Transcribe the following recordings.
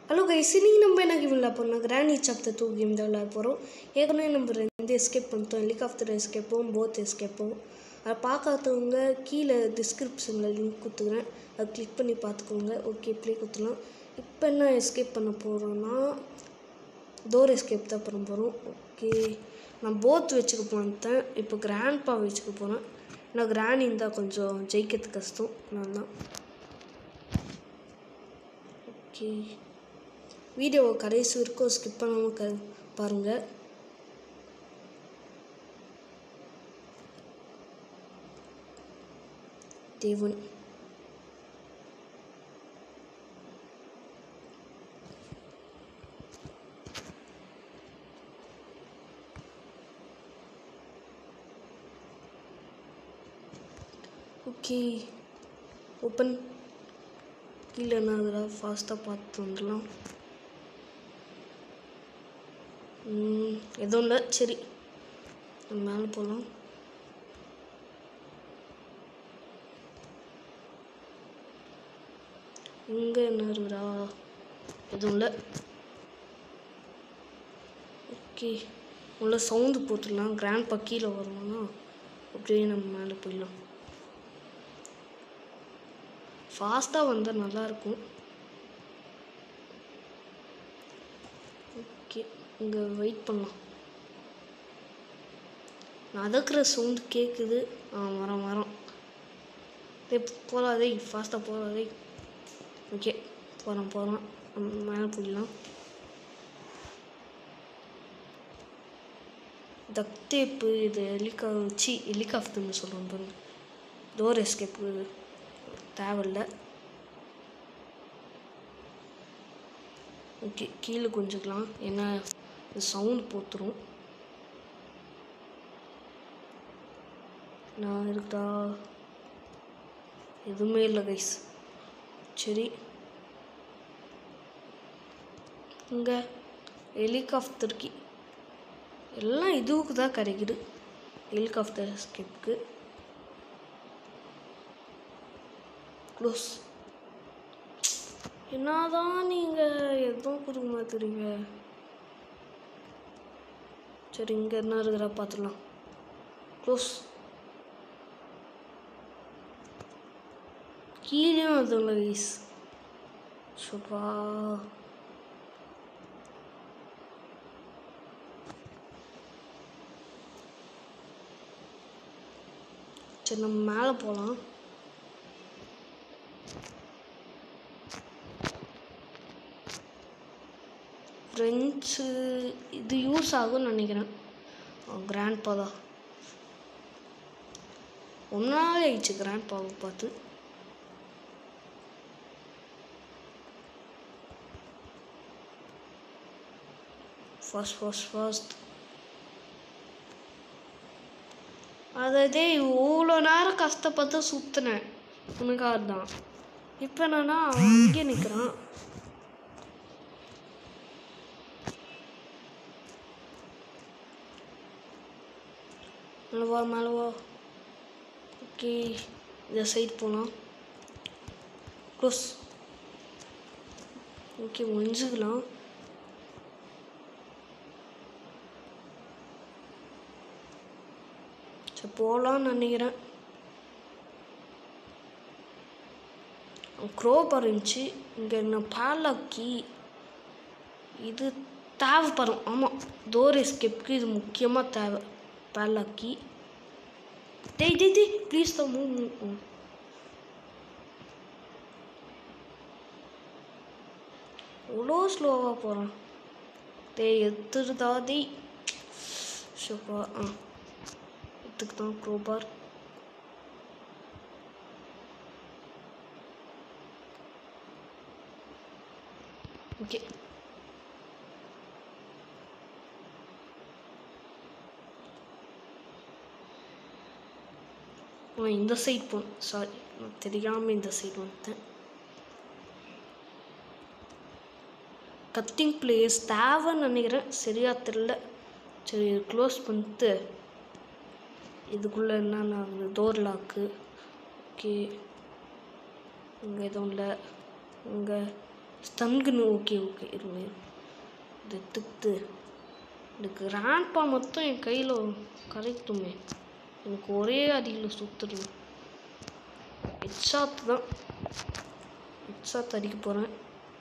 hello guys இன்னைக்கு நம்ம என்ன கேம் விளையாட போகிறோம் கிராணி சாப்டர் டூ கேம் தான் விளையாட போகிறோம் ஏற்கனவே நம்ம ரெண்டு எஸ்கேப் பண்ணிட்டோம் ஹெலிகாப்டர் எஸ்கேப்பும் போத் எஸ்கேப்பும் அதை பார்க்காதவங்க கீழே டிஸ்கிரிப்ஷனில் லிங்க் கொடுத்துக்கிறேன் அதை கிளிக் பண்ணி பார்த்துக்கோங்க ஓகே ப்ளே கொடுத்துலாம் இப்போ என்ன எஸ்கேப் பண்ண போகிறோன்னா டோர் எஸ்கேப் தான் பண்ண போகிறோம் ஓகே நான் போத் வச்சுக்க போனேன் இப்போ கிராண்ட்பா வச்சுக்க போகிறேன் ஏன்னா கிராணி இருந்தால் கொஞ்சம் ஜெயிக்கிறது கஷ்டம் நான் தான் ஓகே வீடியோவை கடைசி வரைக்கும் ஸ்கிப் பண்ணாமல் க பாருங்கள் தேவன் ஓகே ஓப்பன் கீழே என்ன ஆகுதா ஃபாஸ்ட்டாக பார்த்து வந்துடலாம் ம், எதுவும் இல்லை சரி நம்ம மேலே போகலாம் இங்கே என்ன இருக்குதா எதுவும் இல்லை ஓகே உள்ள சவுண்டு போட்டுடலாம் கிராண்ட் கீழே வருவோம்னா அப்படியே நம்ம மேலே போயிடலாம் ஃபாஸ்ட்டாக வந்தால் நல்லாயிருக்கும் ஓகே இங்கே வெயிட் பண்ணலாம் நடக்கிற சவுண்டு கேட்குது ஆ வரோம் வரோம் டேய் போகாதே ஃபாஸ்ட்டாக போகாதே ஓகே போகிறோம் போகிறோம் மேலே போயிடலாம் டக் டேப்பு இது ஹெலிகா சி ஹெலிகாப்டர்னு சொல்கிறோம் பாருங்க டோர் எஸ்கேப்பு தேவையில்ல ஓகே கீழே கொஞ்சிக்கலாம் ஏன்னா சவுண்ட் போத்துரும் நான் இருக்குதா எதுவுமே இல்லை கைஸ் சரி இங்கே ஹெலிகாப்டருக்கு எல்லாம் இதுவுக்கு தான் கிடைக்குது ஹெலிகாப்டர் ஸ்கிப்க்கு க்ளோஸ் என்னதான் நீங்கள் எதுவும் கொடுக்க மாத்துறீங்க சரி இங்கே என்ன இருக்கிறா பார்த்துடலாம் க்ளோஸ் கீழேயும் அதுங்கள வீஸ் சுப்பா சரி நம்ம மேலே போகலாம் ஃப்ரெண்ட்ஸு இது யூஸ் ஆகும்னு நினைக்கிறேன் கிராண்ட் பா தான் ரொம்ப நாள் ஆயிடுச்சு கிராண்ட் பாவை பார்த்து ஃபர்ஸ்ட் ஃபர்ஸ்ட் ஃபர்ஸ்ட் அதாவது இவ்வளோ நேரம் கஷ்டப்பட்டு சுற்றினேன் உனக்காக தான் இப்போ என்னன்னா அவன் அங்கே நிற்கிறான் மேலே வா மேலே வா ஓகே இந்த சைடு போகலாம் க்ளோஸ் ஓகே ஒழிஞ்சுக்கலாம் சரி போகலான்னு நினைக்கிறேன் க்ரோபர் இருந்துச்சு இங்கே என்ன பாலாக்கி இது தேவைப்படும் ஆமாம் டோர் எஸ்கேப்க்கு இது முக்கியமாக தேவை பாலாக்கி டேய் டேய் டேய் ப்ளீஸ் தான் மூவ் மூவ் இவ்வளோ ஸ்லோவாக போகிறான் டேய் எடுத்துருதா டேய் ஷோப்பா ஆ இதுக்கு தான் க்ரோபார் ஓகே நான் இந்த சைட் போனேன் சாரி நான் தெரியாமல் இந்த சைடு வந்துட்டேன் கத்திங் பிளேஸ் தேவைன்னு நினைக்கிறேன் சரியா தெரில சரி க்ளோஸ் பண்ணிட்டு இதுக்குள்ளே என்னென்ன ஆகுது டோர் லாக்கு ஓகே இங்கே எதுவும் இல்லை இங்கே ஸ்டன்குன்னு ஓகே ஓகே இருங்க இது எடுத்துக்கிட்டு இந்த கிராண்ட்பா மொத்தம் என் கையில் கரைத்துமே எனக்கு ஒரே அடியில் சுற்றுடும் ஹெட்ஷாட் தான் ஹெட்ஷாட் அடிக்க போகிறேன்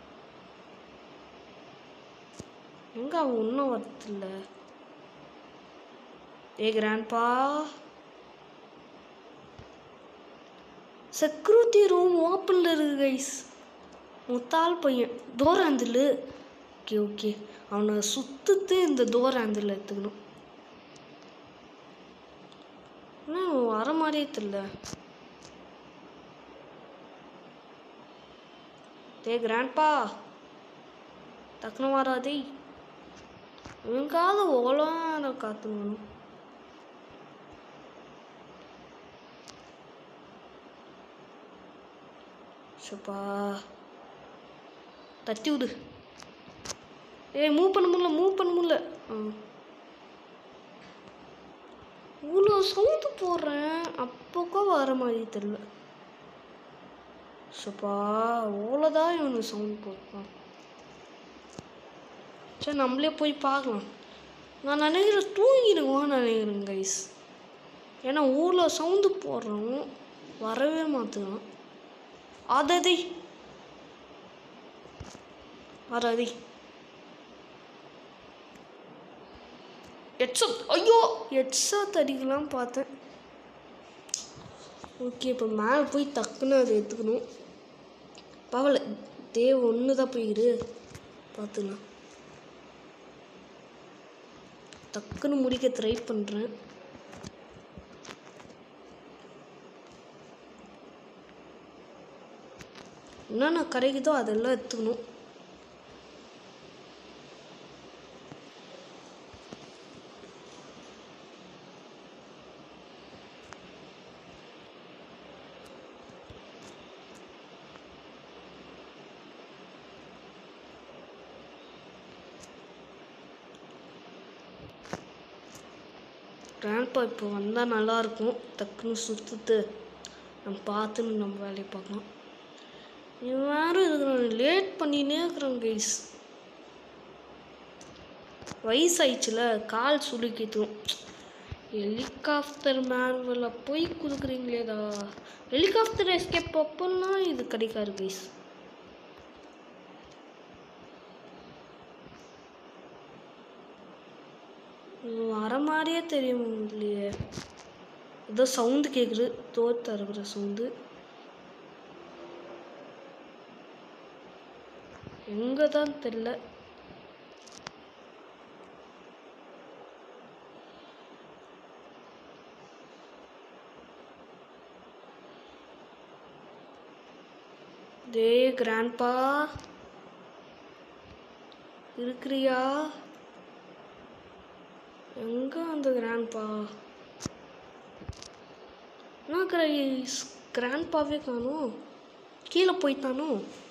எங்கே அவன் ஒன்றும் வரதில்ல ஏ கிராண்ட்பா செக்யூரிட்டி ரூம் ஓப்பனில் இருக்கு கைஸ் முத்தாள் பையன் டோர் ஹேண்டில் ஓகே ஓகே அவனை சுத்துட்டு இந்த டோர் ஹேண்டில் எடுத்துக்கணும் என்ன இவன் வர மாதிரியே தெரியல டே கிராண்ட்பா டக்குனு வராதே இவங்காவது ஓலோ காத்துக்கணும் ஷப்பா தட்டி விடு ஏய் மூவ் பண்ண முடியல மூவ் பண்ண முடியல ஆ இவ்வளோ சவுண்டு போடுறேன் அப்போக்கோ வர மாதிரி தெரியல ஷப்பா அவ்வளோதான் இவனுக்கு சவுண்ட் போடுறான் சரி நம்மளே போய் பார்க்கலாம் நான் நினைக்கிறேன் தூங்கிடுவான்னு நினைக்கிறேன் கைஸ் ஏன்னா ஊரில் சவுண்டு போடுறோம் வரவே மாற்றுறான் அததி வராதி ஹெட்ஷாட் ஐயோ ஹெட்ஷாட் அடிக்கலாம் பார்த்தேன் ஓகே இப்போ மேலே போய் டக்குன்னு அதை எடுத்துக்கணும் பரவாயில்ல டே ஒன்று தான் போயிரு பார்த்துக்கலாம் டக்குன்னு முடிக்க ட்ரை பண்ணுறேன் என்னென்ன கிடைக்குதோ அதெல்லாம் எடுத்துக்கணும் கிராண்ட்பா இப்போ வந்தால் நல்லாயிருக்கும் டக்குன்னு சுற்றுட்டு நம்ம பார்த்துன்னு நம்ம வேலையை பார்க்கலாம் இவன் வேறு இருக்கிறான் லேட் பண்ணினே இருக்கிறான் கைஸ் வயசாயிடுச்சுல கால் சுளுக்கிட்டும் ஹெலிகாப்டர் மேனுவலில் போய் கொடுக்குறீங்களேடா ஹெலிகாப்டர் எஸ்கேப் அப்போல்லாம் இது கிடைக்காது கைஸ் வர மாதிரியே தெரியும் இல்லையே ஏதோ சவுண்டு கேட்குது தோர் தருகிற சவுண்டு எங்கே தான் தெரில டே கிராண்ட்பா இருக்கிறியா எங்க அந்த கிராண்ட்பா என்ன கிரைஸ் கிராண்ட்பாவே காணும் கீழே போய்த்தானோ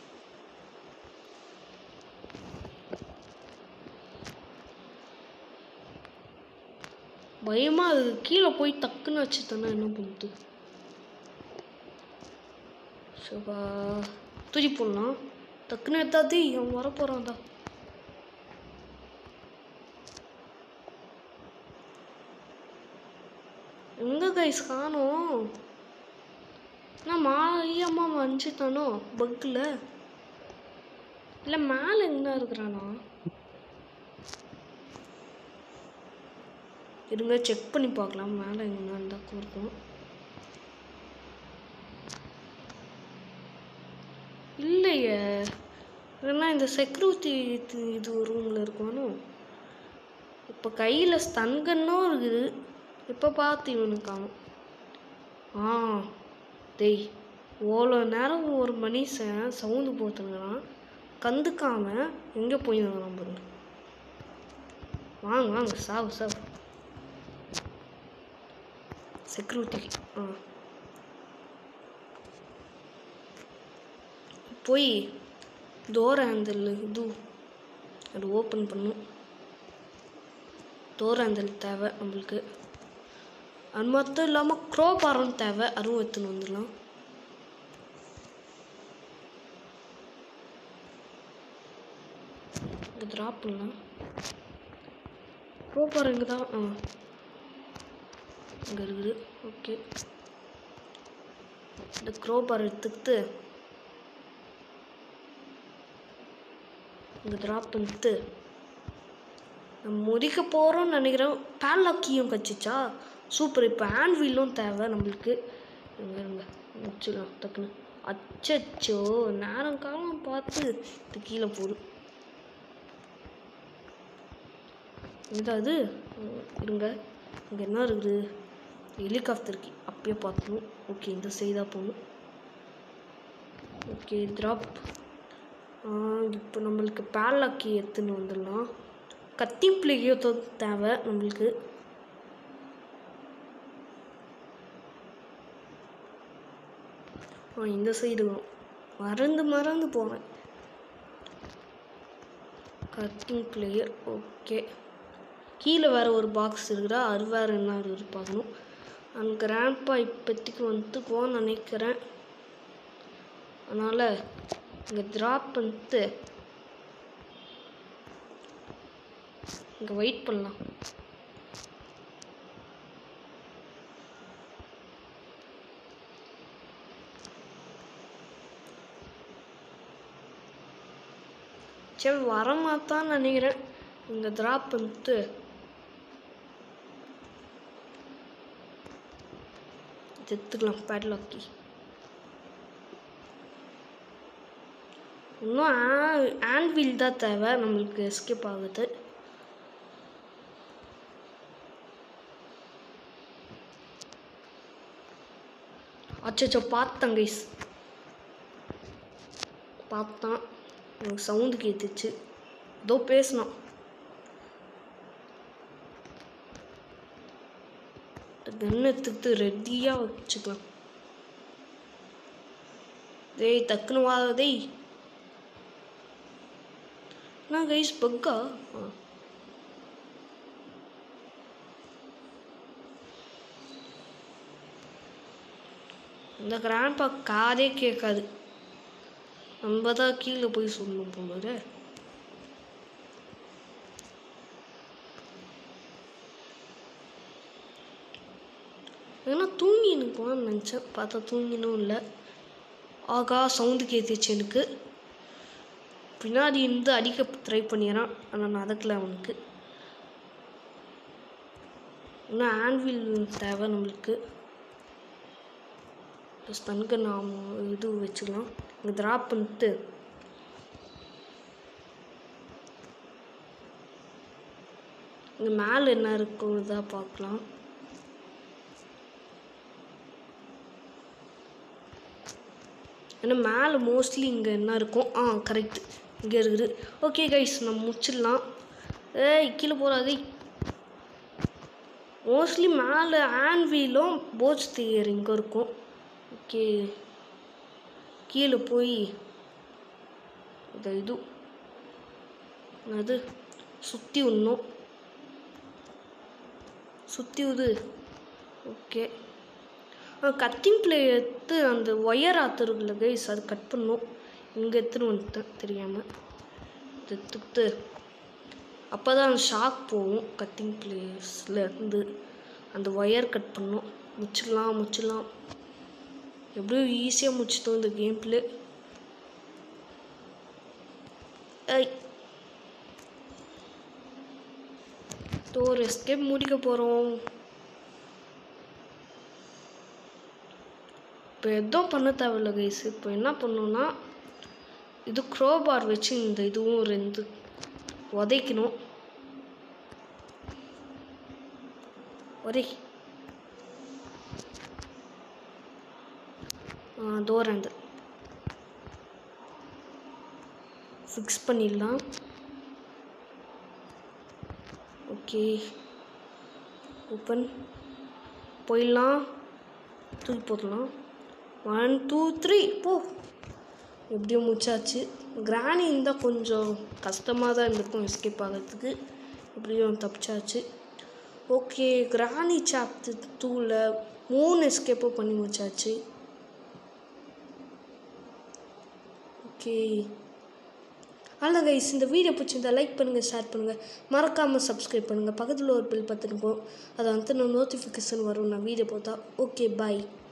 பயமா அது கீழே போய் டக்குன்னு வச்சுட்டேன்னா என்ன பண்ணுது சபா தூக்கி போடலாம் டக்குன்னு எடுத்தாதே அவன் வரப்போறான்டா எங்க கைஸ் காணோம் நான் மாயம்மா வந்துட்டானோ பக்கில் இல்லை மேலே எங்கே இருக்கிறானா இருங்க செக் பண்ணி பார்க்கலாம் மேலே எங்கே இருந்தால் இருக்கும் இல்லையே இல்லைன்னா இந்த செக்யூரிட்டி இது ரூமில் இருக்குவானோ இப்போ கையில் ஸ்தன்கன்னும் இருக்குது இப்போ பார்த்து இவனுக்கு காணும் ஆ டேய் ஓவ்வளோ நேரம் ஒரு மனுஷன் சவுண்டு போட்டுங்கிறான் கண்டுக்காம எங்கே போயிருந்தான் பாருங்க வாங்க வாங்க சாவு சாவு செக்யூரிட்டி ஆ போய் டோர் ஹேண்டில் இது அது ஓப்பன் பண்ணும் டோர் ஹேண்டில் தேவை நம்மளுக்கு அது மட்டும் இல்லாமல் க்ரோ பாரம் தேவை அதுவும் எடுத்துன்னு வந்துடலாம் இங்கே ட்ராப் பண்ணலாம் ரோப்பார் இங்கே தான் ஆ இங்கே இருக்குது ஓகே இந்த க்ரோபார் எடுத்துக்கிட்டு இங்கே ட்ராப் பண்ணிட்டு நம்ம முடிக்க போகிறோம்னு நினைக்கிறேன் பேலாக்கியும் கச்சிச்சா சூப்பர் இப்போ ஹேண்ட்வீலும் தேவை நம்மளுக்கு இங்கே இருங்க முடிச்சிடலாம் டக்குன்னு அச்சச்சோ நேரம் காலம் பார்த்து இது கீழே போகுது இதாவது இருங்க இங்கே என்ன இருக்குது ஹெலிகாப்டர் கி அப்பயே பார்க்கணும் ஓகே இந்த சைடாக போகணும் ஓகே ட்ராப் இப்போ நம்மளுக்கு பேலாக்கி எடுத்துன்னு வந்துடலாம் கத்தி பிள்ளையோ தேவை நம்மளுக்கு ஆ இந்த சைடு மறந்து மறந்து போகிறேன் கட்டிங் பிளேயர் ஓகே கீழே வேறு ஒரு பாக்ஸ் இருக்குதா அது வேறு என்ன இருக்குது பார்க்கணும் அந்த கிராண்ட்பா இப்போதைக்கு வந்துக்குவோன்னு நினைக்கிறேன் அதனால் இங்கே ட்ராப் பண்ணிட்டு இங்கே வெயிட் பண்ணலாம் சரி வரமாட்டான்னு நினைக்கிறேன் இங்கே ட்ராப் பண்ணிட்டு எடுத்துக்கலாம் பேட்லாக்கி இன்னும் ஆன்வீல் தான் தேவை நம்மளுக்கு எஸ்கேப் ஆகுது அச்சச்சோ பார்த்தேன் கைஸ் பார்த்தான் எனக்கு சவுண்டு கேட்டுச்சு ஏதோ பேசினான் கன் எடுத்துக்கிட்டு ரெடியாக வச்சுக்கலாம் டேய் டக்குன்னு வா டேய் நான் கைஸ் பக்கா ஆ இந்த கிராண்ட்பா காதே கேட்காது நம்ம தான் கீழே போய் சொல்லணும் போல ஏன்னா தூங்கி நிற்கலாம்னு நினச்சேன் பார்த்தா தூங்கினும் இல்லை ஆகா சவுண்டு கேட்டுச்சு எனக்கு பின்னாடி இருந்து அடிக்க ட்ரை பண்ணிடுறான் ஆனால் நடக்கல அவனுக்கு இன்னும் ஆன்வில் தேவை நம்மளுக்கு ப்ளஸ் தனக்கு நாம் இது வச்சுக்கலாம் இங்கே ட்ராப் பண்ணிட்டு இங்கே மேலே என்ன இருக்குதா பார்க்கலாம் ஏன்னா மேலே மோஸ்ட்லி இங்கே என்ன இருக்கும் ஆ கரெக்ட் இங்கே இருக்குது ஓகே கைஸ் நம்ம முடிச்சிடலாம் ஏய் கீழே போகாதே மோஸ்ட்லி மேலே ஆன்வீலும் போட்ஸ் தியர் இங்கே இருக்கும் ஓகே கீழே போய் இந்த இது அது சுற்றி விடணும் சுற்றி விடு ஓகே கத்திங் பிளே எடுத்து அந்த ஒயர் ஆத்துருக்குல கைஸ் அது கட் பண்ணோம் இங்கே எடுத்துன்னு வந்துட்டேன் தெரியாமல் எடுத்துக்கிட்டு அப்போ தான் ஷாக் போகும் கத்திங் பிளேஸ்லேருந்து அந்த ஒயர் கட் பண்ணோம் முடிச்சிடலாம் முடிச்சிடலாம் எப்படியோ ஈஸியாக முடிச்சிட்டோம் இந்த கேம் பிளே ஐ ஒரு எஸ்கேப் முடிக்க போகிறோம் இப்போ எதுவும் பண்ண தேவையில்ல கைஸ் இப்போ என்ன பண்ணணும்னா இது க்ரோபார் வச்சு இந்த இதுவும் ரெண்டு உதைக்கணும் உதை தோரந்து ஃபிக்ஸ் பண்ணிடலாம் ஓகே ஓப்பன் போயிடலாம் தூக்கி போடலாம் ஒன் டூ த்ரீ போ எப்படியோ முடிச்சாச்சு கிராணி இருந்தால் கொஞ்சம் கஷ்டமாக தான் இருந்திருக்கும் எஸ்கேப் ஆகிறதுக்கு எப்படியும் தப்பிச்சாச்சு ஓகே கிராணி சாப்டர் டூவில் மூணு எஸ்கேப்பும் பண்ணி முடிச்சாச்சு ஓகே அவ்வளோ கைஸ் இந்த வீடியோ பிடிச்சிருந்தா லைக் பண்ணுங்கள் ஷேர் பண்ணுங்கள் மறக்காமல் சப்ஸ்கிரைப் பண்ணுங்கள் பக்கத்தில் ஒரு பில் பத்து இருக்கும் அதை வந்து நோட்டிஃபிகேஷன் வரும் நான் வீடியோ போட்டா ஓகே பாய்